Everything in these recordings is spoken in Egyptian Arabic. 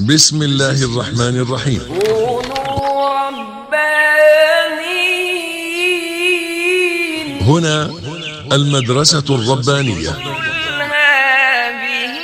بسم الله الرحمن الرحيم كونوا ربانيين هنا المدرسة الربانية قل هذه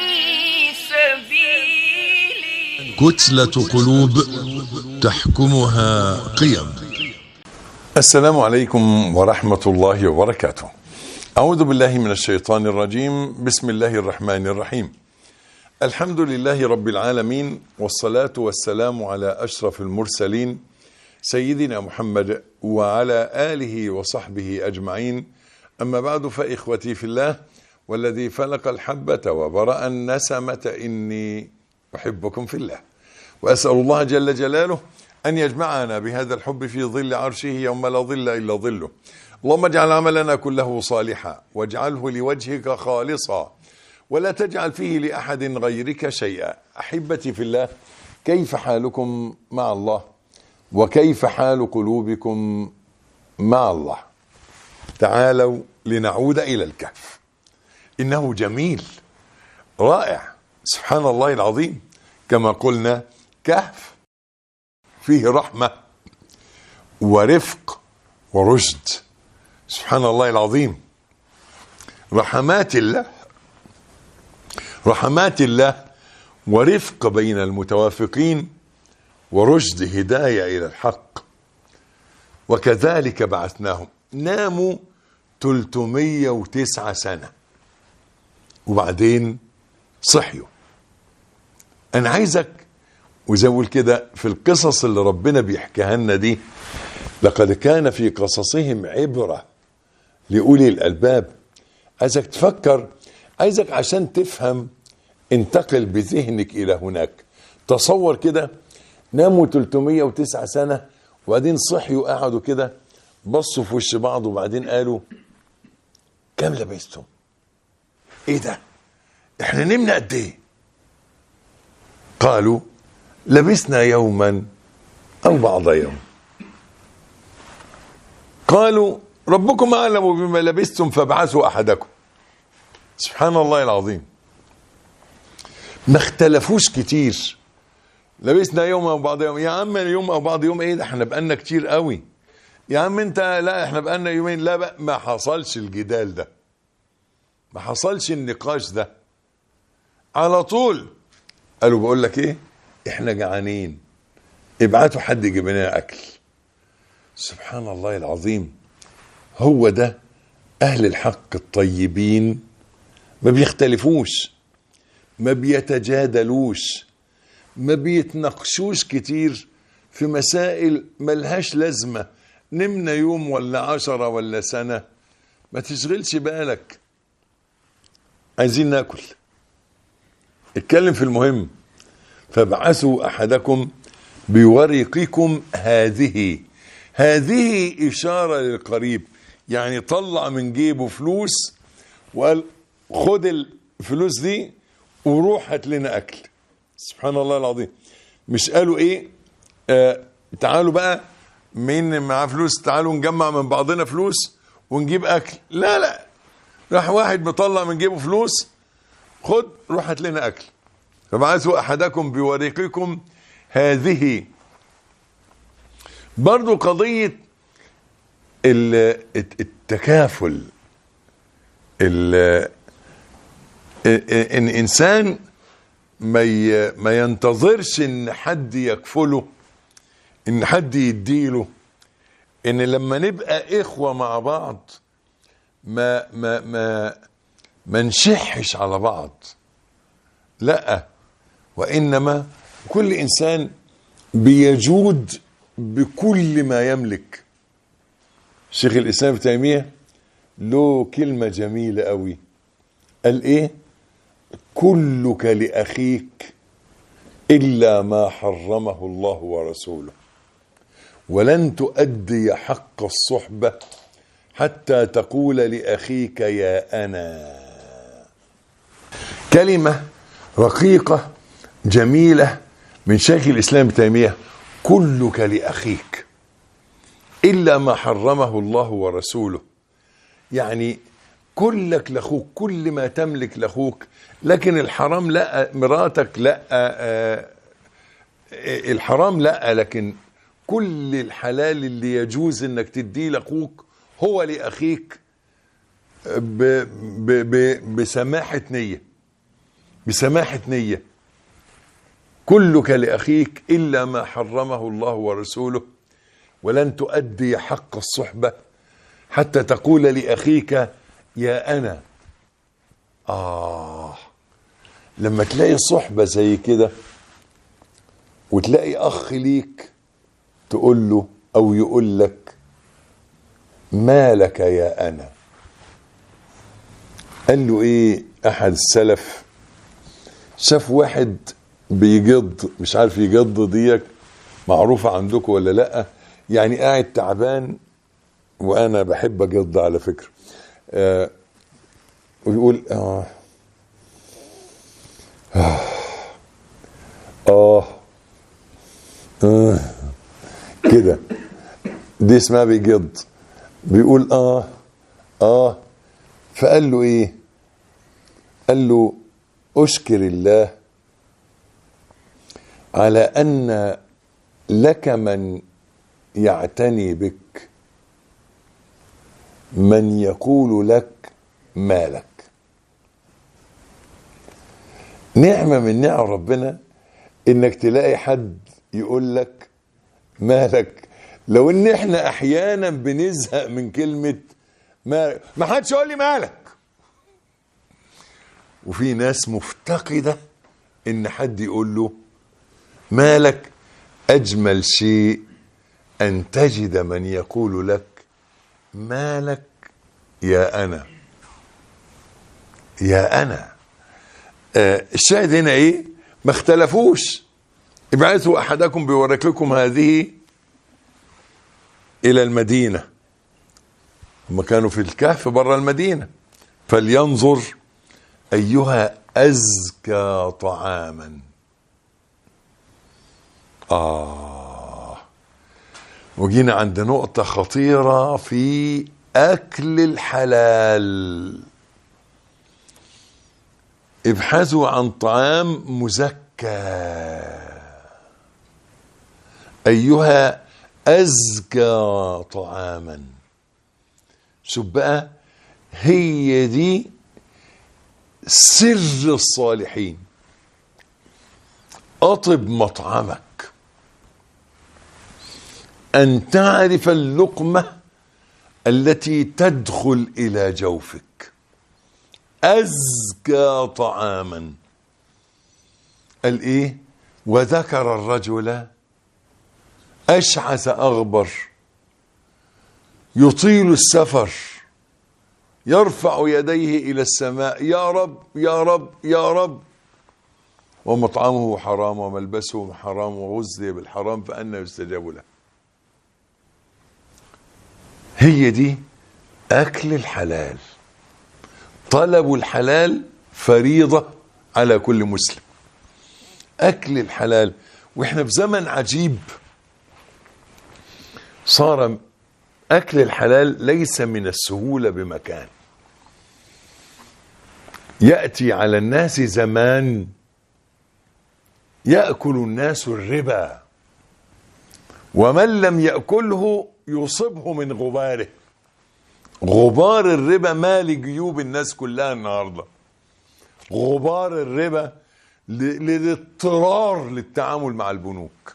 سبيلي كتلة قلوب تحكمها قيم السلام عليكم ورحمة الله وبركاته. أعوذ بالله من الشيطان الرجيم، بسم الله الرحمن الرحيم. الحمد لله رب العالمين والصلاة والسلام على أشرف المرسلين سيدنا محمد وعلى آله وصحبه أجمعين. أما بعد فإخوتي في الله والذي فلق الحبة وبرأ النسمة إني أحبكم في الله. وأسأل الله جل جلاله أن يجمعنا بهذا الحب في ظل عرشه يوم لا ظل إلا ظله اللهم اجعل عملنا كله صالحا واجعله لوجهك خالصا ولا تجعل فيه لأحد غيرك شيئا أحبتي في الله كيف حالكم مع الله وكيف حال قلوبكم مع الله تعالوا لنعود إلى الكهف إنه جميل رائع سبحان الله العظيم كما قلنا كهف فيه رحمة ورفق ورشد سبحان الله العظيم رحمات الله رحمات الله ورفق بين المتوافقين ورشد هداية إلى الحق وكذلك بعثناهم ناموا 309 سنة وبعدين صحيوا أنا عايزك وزي ما بقول كده في القصص اللي ربنا بيحكيها لنا دي لقد كان في قصصهم عبرة لأولي الألباب عايزك تفكر عايزك عشان تفهم انتقل بذهنك إلى هناك تصور كده ناموا 309 سنة وبعدين صحيوا قعدوا كده بصوا في وش بعض وبعدين قالوا كم لبستم؟ ايه ده؟ احنا نمنا قد ايه؟ قالوا لبسنا يوما او بعض يوم قالوا ربكم اعلم بما لبستم فابعثوا احدكم سبحان الله العظيم ما اختلفوش كتير لبسنا يوم او بعض يوم يا عم يوم او بعض يوم ايه ده احنا بقالنا كتير قوي يا عم انت لا احنا بقالنا يومين لا بقى ما حصلش الجدال ده ما حصلش النقاش ده على طول قالوا بقول لك ايه احنا جعانين ابعتوا حد يجيب لنا اكل سبحان الله العظيم هو ده اهل الحق الطيبين ما بيختلفوش ما بيتجادلوش ما بيتناقشوش كتير في مسائل ملهاش لازمة نمنا يوم ولا عشرة ولا سنة ما تشغلش بالك عايزين ناكل اتكلم في المهم فابعثوا احدكم بورقكم هذه هذه اشاره للقريب يعني طلع من جيبه فلوس وقال خد الفلوس دي وروح هات لنا اكل سبحان الله العظيم مش قالوا ايه آه تعالوا بقى مين معاه فلوس تعالوا نجمع من بعضنا فلوس ونجيب اكل لا لا راح واحد مطلع من جيبه فلوس خد روح هات لنا اكل فبعثوا احدكم بورقكم هذه برضو قضية ال- التكافل ال- ان انسان ما ي- ما ينتظرش ان حد يكفله ان حد يديله ان لما نبقى اخوة مع بعض ما ما ما ما نشحش على بعض لا وانما كل انسان بيجود بكل ما يملك شيخ الاسلام ابن تيميه له كلمه جميله قوي قال ايه كلك لاخيك الا ما حرمه الله ورسوله ولن تؤدي حق الصحبه حتى تقول لاخيك يا انا كلمه رقيقه جميله من شيخ الاسلام ابن تيميه كلك لاخيك الا ما حرمه الله ورسوله يعني كلك لاخوك كل ما تملك لاخوك لكن الحرام لا مراتك لا آه، الحرام لا لكن كل الحلال اللي يجوز انك تديه لاخوك هو لاخيك ب ب ب بسماحة نية بسماحة نية كلك لأخيك إلا ما حرمه الله ورسوله ولن تؤدي حق الصحبة حتى تقول لأخيك يا أنا آه لما تلاقي صحبة زي كده وتلاقي أخ ليك تقول له أو يقول لك ما لك يا أنا قال له إيه أحد السلف شاف واحد بيجض مش عارف يجض ديك معروفة عندكم ولا لأ يعني قاعد تعبان وأنا بحب أجض على فكرة آه ويقول آه آه آه كده دي اسمها بيجض بيقول آه آه فقال له إيه قال له أشكر الله على أن لك من يعتني بك من يقول لك مالك نعمة من نعم ربنا انك تلاقي حد يقول لك مالك لو ان احنا احيانا بنزهق من كلمة مالك ما حدش يقول لي مالك وفي ناس مفتقدة ان حد يقول له مالك اجمل شيء ان تجد من يقول لك مالك يا انا يا انا آه الشاهد هنا ايه ما اختلفوش ابعثوا احدكم بيورك لكم هذه الى المدينه هم كانوا في الكهف بره المدينه فلينظر ايها ازكى طعاما آه وجينا عند نقطة خطيرة في أكل الحلال ابحثوا عن طعام مزكى أيها أزكى طعاما شوف بقى هي دي سر الصالحين أطب مطعمك أن تعرف اللقمة التي تدخل إلى جوفك أزكى طعاما قال إيه وذكر الرجل أشعث أغبر يطيل السفر يرفع يديه إلى السماء يا رب يا رب يا رب ومطعمه حرام وملبسه حرام وغذي بالحرام فأنا يستجاب له هي دي أكل الحلال طلب الحلال فريضة على كل مسلم أكل الحلال وإحنا في زمن عجيب صار أكل الحلال ليس من السهولة بمكان يأتي على الناس زمان يأكل الناس الربا ومن لم يأكله يصيبه من غباره غبار الربا مال جيوب الناس كلها النهارده غبار الربا ل- للاضطرار للتعامل مع البنوك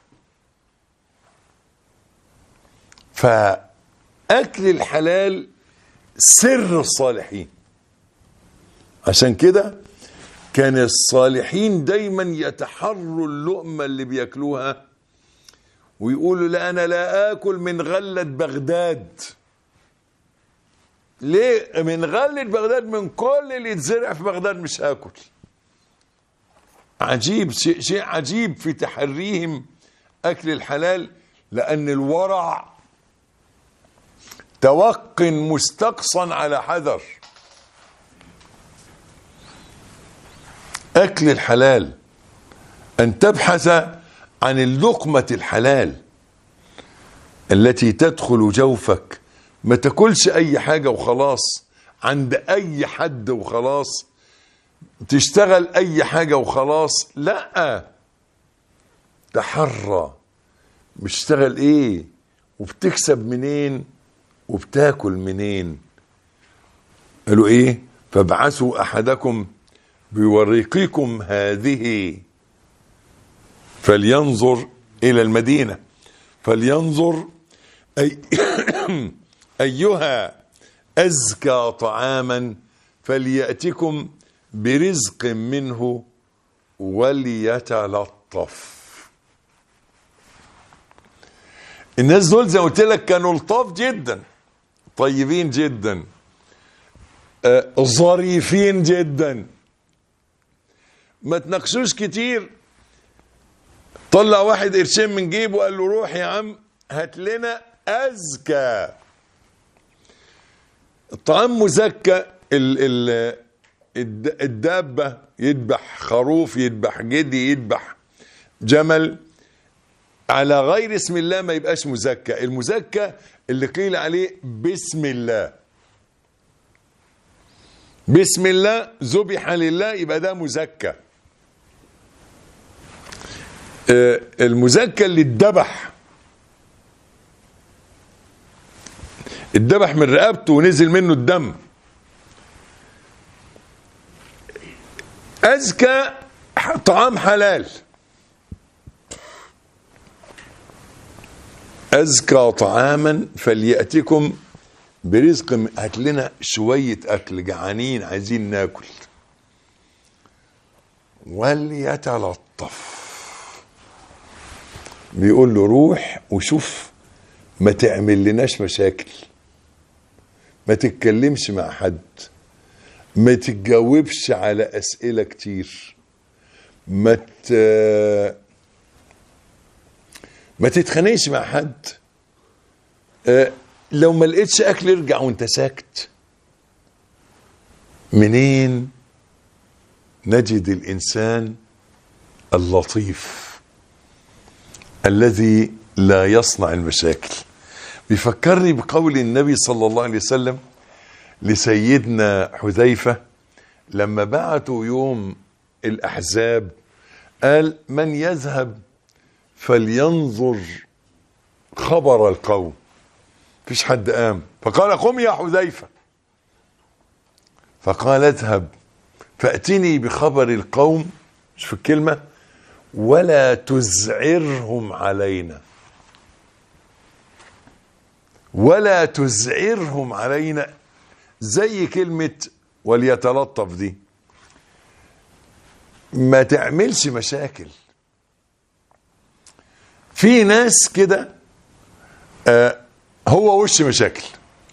فأكل الحلال سر الصالحين عشان كده كان الصالحين دايما يتحروا اللقمة اللي بياكلوها ويقولوا لا أنا لا آكل من غلة بغداد ليه من غلة بغداد من كل اللي يتزرع في بغداد مش هاكل عجيب شيء, شيء عجيب في تحريهم أكل الحلال لأن الورع توق مستقصا على حذر أكل الحلال أن تبحث عن اللقمة الحلال التي تدخل جوفك ما تاكلش أي حاجة وخلاص عند أي حد وخلاص تشتغل أي حاجة وخلاص لا تحرى بتشتغل ايه وبتكسب منين وبتاكل منين قالوا ايه فابعثوا احدكم بورقكم هذه فلينظر الى المدينه فلينظر أي ايها ازكى طعاما فلياتكم برزق منه وليتلطف الناس دول زي ما قلت لك كانوا لطاف جدا طيبين جدا آه، ظريفين جدا ما تناقشوش كتير طلع واحد قرشين من جيبه وقال له روح يا عم هات لنا ازكى الطعام مزكى ال ال الد- الدابه يذبح خروف يذبح جدي يذبح جمل على غير اسم الله ما يبقاش مزكى المزكى اللي قيل عليه بسم الله بسم الله ذبح لله يبقى ده مزكى آه، المزكى اللي اتذبح اتذبح من رقبته ونزل منه الدم أزكى طعام حلال أزكى طعاما فليأتكم برزق من- هات لنا شوية أكل جعانين عايزين ناكل وليتلطف بيقول له روح وشوف ما تعمل لناش مشاكل ما تتكلمش مع حد ما تتجاوبش على أسئلة كتير ما ت... ما تتخانقش مع حد آه، لو ما لقيتش اكل ارجع وانت ساكت منين نجد الانسان اللطيف الذي لا يصنع المشاكل بيفكرني بقول النبي صلى الله عليه وسلم لسيدنا حذيفه لما بعتوا يوم الاحزاب قال من يذهب فلينظر خبر القوم فيش حد قام فقال قم يا حذيفة فقال اذهب فأتني بخبر القوم مش في الكلمة ولا تزعرهم علينا ولا تزعرهم علينا زي كلمة وليتلطف دي ما تعملش مشاكل في ناس كده آه هو وش مشاكل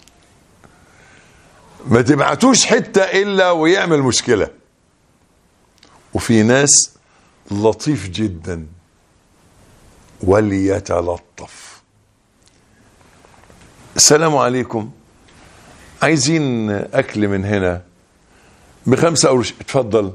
ما تبعتوش حتة إلا ويعمل مشكلة وفي ناس لطيف جدا وليتلطف السلام عليكم عايزين أكل من هنا بخمسة قروش اتفضل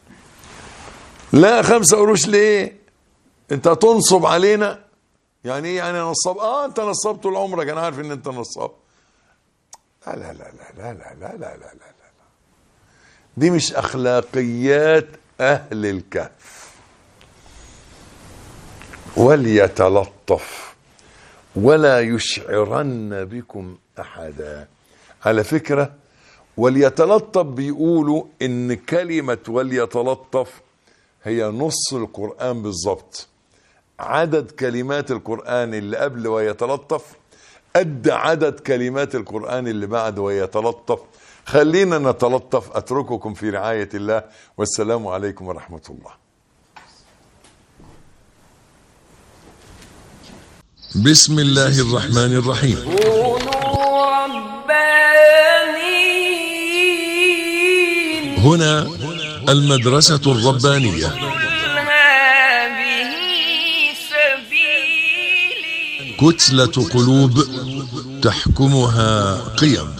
لا خمسة قروش ليه انت تنصب علينا يعني ايه يعني نصاب اه انت نصاب طول عمرك انا عارف ان انت نصاب لا لا لا لا لا لا لا لا لا لا لا دي مش اخلاقيات اهل الكهف وليتلطف ولا يشعرن بكم احدا على فكره وليتلطف بيقولوا ان كلمه وليتلطف هي نص القران بالظبط عدد كلمات القرآن اللي قبل ويتلطف قد عدد كلمات القرآن اللي بعد ويتلطف خلينا نتلطف أترككم في رعاية الله والسلام عليكم ورحمة الله بسم الله الرحمن الرحيم كونوا ربانيين هنا المدرسة الربانية قل هذه سبيلي كتلة قلوب تحكمها قيم